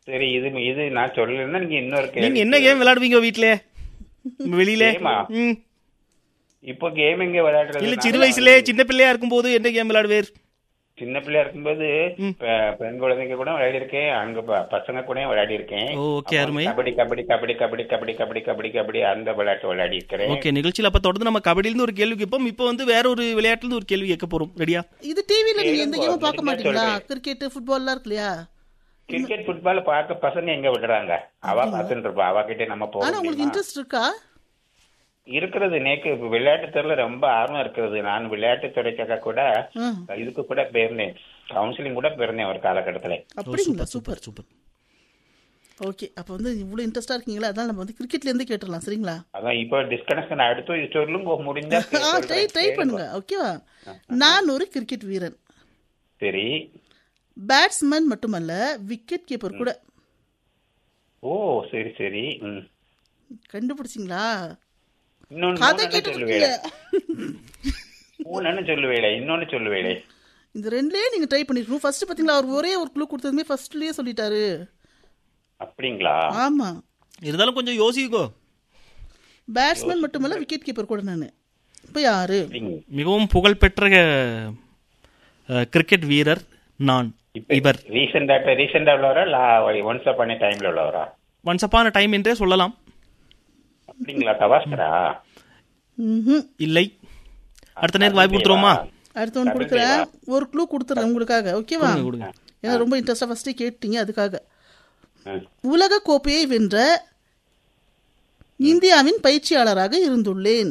சரி இது இது நான் சொல்லலைன்னா நீங்க இன்னொரு நீங்க கேள்வி என்ன கேம் விளையாடுவீங்க வீட்ல வெளியில கேமா? ம். இப்போ கேம் எங்க விளையாடுறது இல்ல நான் சிறு வயசுல சின்ன பிள்ளையா இருக்கும்போது என்ன கேம் விளையாடுவேர் சின்ன பிள்ளையா இருக்கும்போது பெ- பெண் குழந்தைங்க கூட விளையாடி இருக்கேன் அங்க ப- பசங்க கூட விளையாடி இருக்கேன் ஓ, okay, அப்புறம் அருமை. கபடி கபடி கபடி கபடி கபடி கபடி கபடி கபடி அந்த விளையாட்டு விளையாடி இருக்கிறேன் ஓகே நிகழ்ச்சியில அப்ப தொடர்ந்து நம்ம கபடியில இருந்து ஒரு கேள்வி கேட்போம் இப்போ வந்து வேற ஒரு விளையாட்டுல இருந்து ஒரு கேள்வி கேட்க போறோம் ரெடியா இது டிவில நீங்க எந்த கேளுங்க, கேமும் பார்க்க நீங்க மாட்டீங்களா சொல்றேன். கிரிக்கெட் ஃபுட்பால்லாம் இருக்கு இல்லையா கிரிக்கெட் ஃபுட்பால் பார்க்க பசங்க எங்க விடுறாங்க அவ பார்த்துட்டு இருப்பா அவகிட்ட நம்ம போக ஆனா உங்களுக்கு முடியுமா? இன்ட்ரெஸ்ட் இருக்கா இருக்கிறது நேக்கு விளையாட்டு துறையில ரொம்ப ஆர்வம் இருக்கிறது நான் விளையாட்டு துறைக்காக கூட ம். இதுக்கு கூட போயிருந்தேன் கவுன்சிலிங் கூட போயிருந்தேன் ஒரு காலகட்டத்துல அப்படிங்களா சூப்பர் சூப்பர் ஓகே அப்ப வந்து இவ்வளவு இன்ட்ரெஸ்டா இருக்கீங்களா அதனால நம்ம வந்து கிரிக்கெட்ல இருந்து கேட்டுடலாம் சரிங்களா அதான் இப்போ டிஸ்கனெக்ஷன் அடுத்து சொல்லுங்க முடிஞ்சா ஆ ட்ரை ட்ரை பண்ணுங்க ஓகேவா நான் ஒரு கிரிக்கெட் வீரன் சரி பேட்ஸ்மேன் மட்டுமல்ல விக்கெட் கீப்பர் கூட ஓ சரி சரி ம். கண்டுபிடிச்சிங்களா இன்னொன்னு கதை மூணுன்னு கேட்டு சொல்லுவேளே இருக்கீங்க. மூணுன்னு சொல்லுவேளே இன்னொன்னு சொல்லுவேளே இந்த ரெண்டுலயே நீங்க ட்ரை பண்ணிருக்கணும் ஃபர்ஸ்ட் பாத்தீங்களா அவர் ஒரே ஒரு க்ளூ கொடுத்ததுமே ஃபர்ஸ்ட்லயே சொல்லிட்டாரு அப்படிங்களா ஆமா இருந்தாலும் கொஞ்சம் யோசிக்கோ பேட்ஸ்மேன் மட்டுமல்ல விக்கெட் கீப்பர் கூட நானு இப்போ யாரு அப்படிங்க. மிகவும் புகழ்பெற்ற அஹ், கிரிக்கெட் வீரர் நான் இப்ப இவர் ரீசெண்டா ரீசெண்டா உள்ளவரா லா ஒன்ஸ் அப்பான டைம்ல உள்ளவரா ஒன்ஸ் அப்பான டைம் என்றே சொல்லலாம் அப்படிங்களா கவாஸ்கரா ம்ஹும். இல்லை அடுத்த நேரம் வாய்ப்பு கொடுத்துருவோமா அடுத்த ஒன்று கொடுக்குறேன் ஒரு க்ளூ கொடுத்துறேன் உங்களுக்காக ஓகேவா கொடுங்க, கொடுங்க. ஏன்னா ரொம்ப இன்ட்ரெஸ்டா ஃபர்ஸ்டே கேட்டீங்க அதுக்காக ம். உலக கோப்பையை வென்ற இந்தியாவின் பயிற்சியாளராக இருந்துள்ளேன்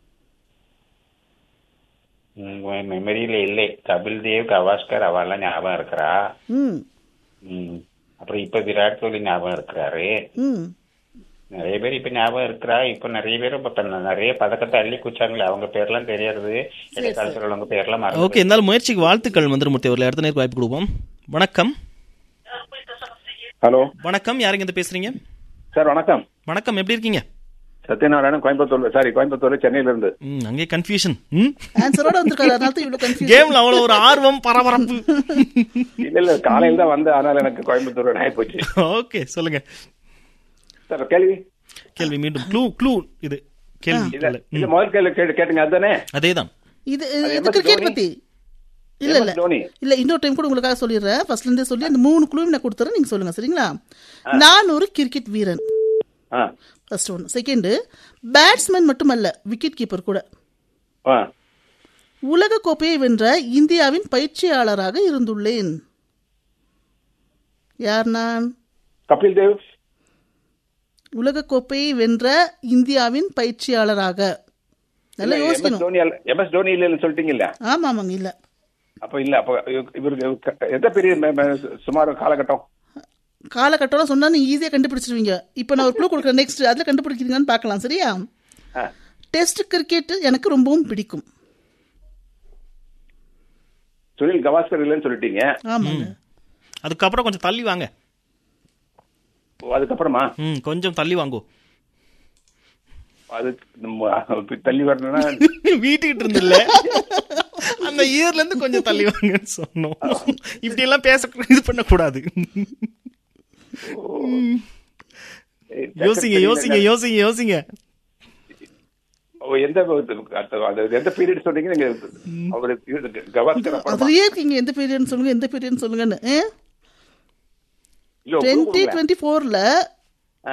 உங்க மெமரியில இல்லை கபில் தேவ் கவாஸ்கர் அவெல்லாம் ஞாபகம் இருக்கிறா ம் ம். அப்புறம் இப்ப விராட் கோலி ஞாபகம் இருக்கிறாரு ம் நிறைய பேர் இப்ப ஞாபகம் இருக்கிறா இப்ப நிறைய பேர் இப்ப பண்ண- நிறைய பதக்கத்தை அள்ளி குச்சாங்களே அவங்க பேர்லாம் தெரியாது இடைக்காலத்துல உள்ளவங்க பேர்லாம் மறந்து ஓகே இருந்தாலும் முயற்சிக்கு வாழ்த்துக்கள் மந்திரமூர்த்தி அவர்கள் அடுத்த நேரம் வாய்ப்பு கொடுப்போம் வணக்கம் ஹலோ வணக்கம் யாருங்க இந்த பேசுறீங்க சார் வணக்கம் வணக்கம் எப்படி இருக்கீங்க சத்யநாராயணன் கோயம்புத்தூர் சாரி கோயம்புத்தூர் சென்னையில இருந்து ம் அங்கே கன்ஃபியூஷன் ம் ஆன்சரோட வந்திருக்காரு அதனால தான் இவ்வளவு கன்ஃபியூஸ் கேம்ல அவ்வளவு ஒரு ஆர்வம் பரபரப்பு இல்ல இல்ல காலையில தான் வந்தேன் அதனால எனக்கு கோயம்புத்தூர் ஆகி போச்சு ஓகே சொல்லுங்க சார் கேள்வி கேள்வி மீண்டும் க்ளூ க்ளூ இது கேள்வி இல்ல இல்ல. இல்ல முதல் கேள்வி கேட்டு கேட்டுங்க அதுதானே அதேதான் இது அது இது MS கிரிக்கெட் தோனி? பத்தி இல்ல இல்ல MS தோனி. இல்ல இன்னொரு டைம் கூட உங்களுக்காக சொல்லிடுறேன் ஃபர்ஸ்ட்ல இருந்தே சொல்லி அந்த மூணு குழுவும் நான் கொடுத்துறேன் நீங்க சொல்லுங்க சரிங்களா நான் ஒரு கிரிக்கெட் வீரன் ஆ ஃபர்ஸ்ட் ஒன் செகண்ட் பேட்ஸ்மேன் மட்டுமல்ல விக்கெட் கீப்பர் கூட ஆ உலக கோப்பையை வென்ற இந்தியாவின் பயிற்சியாளராக இருந்துள்ளேன் யார் நான் கபில் தேவ் உலக கோப்பையை வென்ற இந்தியாவின் பயிற்சியாளராக நல்லா எம் எஸ் யோசிக்கணும் தோனி எம் எஸ் தோனி இல்ல சொல்லிட்டீங்கல்ல ஆமா ஆமாங்க இல்ல அப்ப இல்ல அப்ப இவருக்கு எந்த பெரிய ம- ம- சுமார் காலகட்டம் காலகட்டம் சொன்னா நீங்க ஈஸியா கண்டுபிடிச்சிருவீங்க இப்போ நான் ஒரு க்ளூ கொடுக்குறேன் நெக்ஸ்ட் அதுல கண்டுபிடிக்கிறீங்கன்னு பார்க்கலாம் சரியா ஆ. டெஸ்ட் கிரிக்கெட் எனக்கு ரொம்பவும் பிடிக்கும் சுனில் கவாஸ்கர் இல்லைன்னு சொல்லிட்டீங்க ஆமாங்க அதுக்கப்புறம் கொஞ்சம் தள்ளி வாங்க ஓ, அதுக்கப்புறமா ம் கொஞ்சம் தள்ளி வாங்கோ அது நம்ம தள்ளி வரணும்னா வீட்டுக்கிட்டு இருந்தில்ல அந்த இயர்ல இருந்து கொஞ்சம் தள்ளி வாங்கன்னு சொன்னோம் இப்படி எல்லாம் பேச இது பண்ணக்கூடாது யோசிங்க யோசிங்க யோசிங்க யோசிங்க ஓ, எந்த அது எந்த பீரியட் சொன்னீங்க நீங்க அவரு இது கவாஸ்கர் அப்புறமா அதுலயே இருக்கீங்க எந்த பீரியட்னு சொல்லுங்க எந்த பீரியட்னு சொல்லுங்கன்னு இல்ல டுவெண்ட்டி டுவெண்ட்டி ஃபோர்ல ஆ.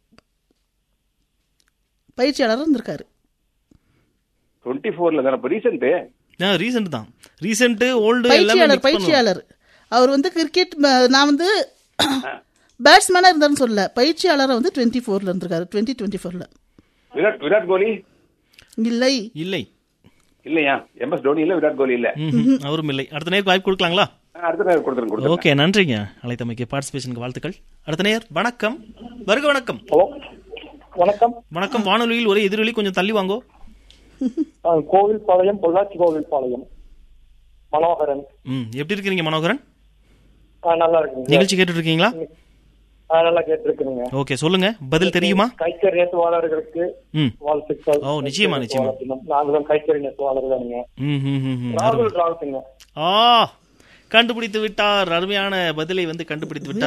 பயிற்சியாளர் இருந்திருக்காரு டுவெண்ட்டி ஃபோர்ல தானே இப்போ ரீசெண்ட் ரீசெண்ட் தான் ரீசெண்ட் ஓல்டு எல்லாமே பயிற்சியாளர் mix பண்ணுவோம். பயிற்சியாளர் அவர் வந்து கிரிக்கெட் நான் வந்து பேட்ஸ்மேனா இருந்தாருன்னு சொல்லல பயிற்சியாளரை வந்து டுவெண்ட்டி ஃபோர்ல இருந்திருக்காரு டுவெண்ட்டி டுவெண்ட்டி ஃபோர்ல விராட் விராட் கோலி இல்லை இல்லை இல்லையா எம் எஸ் தோனி இல்ல விராட் கோலி இல்ல ம்ஹும். அவரும் இல்லை அடுத்த நேருக்கு வாய்ப்பு கொடுக்கலாங்களா ஆ, அடுத்த நேரம் கொடுத்துருங்க கொடுத்துருங்க ஓகே நன்றிங்க அழைத்தமைக்கு பார்ட்டிசிபேஷனுக்கு வாழ்த்துக்கள் அடுத்த நேர் வணக்கம் வருக வணக்கம் ஹலோ வணக்கம் வணக்கம் வானொலியில் ஒரே எதிரொலி கொஞ்சம் தள்ளி வாங்கோ ஆ, கோவில்பாளையம் பொள்ளாச்சி கோவில்பாளையம் மனோகரன் ம் எப்படி இருக்கிறீங்க மனோகரன் ஆ, நல்லா இருக்குங்க நிகழ்ச்சி கேட்டுட்டு இருக்கீங்களா ஆ, நல்லா கேட்டிருக்கிறீங்க ஓகே சொல்லுங்க பதில் தெரியுமா கைத்தறி நெசவாளர்களுக்கு ம் வாழ்த்துக்கள் ஓ, நிச்சயமா, நிச்சயமா. நாங்களும் கைத்தறி நெசவாளர் தானுங்க ம் ம் ம், ம் ராகுல் ராவுத்துங்க ஆ கண்டுபிடித்து விட்டார் அருமையான பதிலை வந்து கண்டுபிடித்து விட்டார்